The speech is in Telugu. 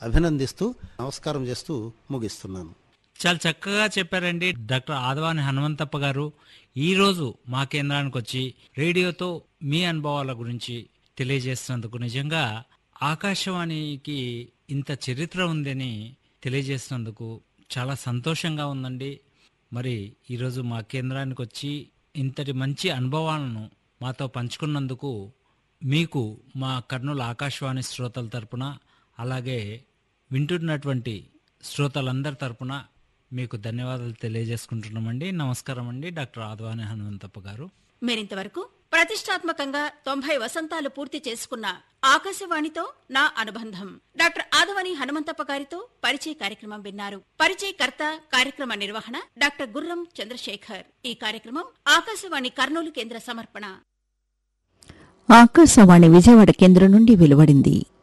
అభినందిస్తూ నమస్కారం చేస్తూ ముగిస్తున్నాను చాలా చక్కగా చెప్పారండి డాక్టర్ ఆదవాని హనుమంతప్ప గారు ఈరోజు మా కేంద్రానికి వచ్చి రేడియోతో మీ అనుభవాల గురించి తెలియజేసినందుకు నిజంగా ఆకాశవాణికి ఇంత చరిత్ర ఉందని తెలియజేసినందుకు చాలా సంతోషంగా ఉందండి మరి ఈరోజు మా కేంద్రానికి వచ్చి ఇంతటి మంచి అనుభవాలను మాతో పంచుకున్నందుకు మీకు మా కర్నూలు ఆకాశవాణి శ్రోతల తరపున అలాగే వింటున్నటువంటి శ్రోతలందరి తరపున మీకు ధన్యవాదాలు తెలియజేసుకుంటున్నామండి నమస్కారం అండి డాక్టర్ ఆదవాని హనుమంతప్ప గారు మీరింతవరకు ప్రతిష్టాత్మకంగా తొంభై వసంతాలు పూర్తి చేసుకున్న ఆకాశవాణితో నా అనుబంధం డాక్టర్ ఆదవని హనుమంతప్ప గారితో పరిచయ కార్యక్రమం విన్నారు పరిచయకర్త కార్యక్రమ నిర్వహణ డాక్టర్ గుర్రం చంద్రశేఖర్ ఈ కార్యక్రమం ఆకాశవాణి కర్నూలు కేంద్ర సమర్పణ ఆకాశవాణి విజయవాడ కేంద్రం నుండి వెలువడింది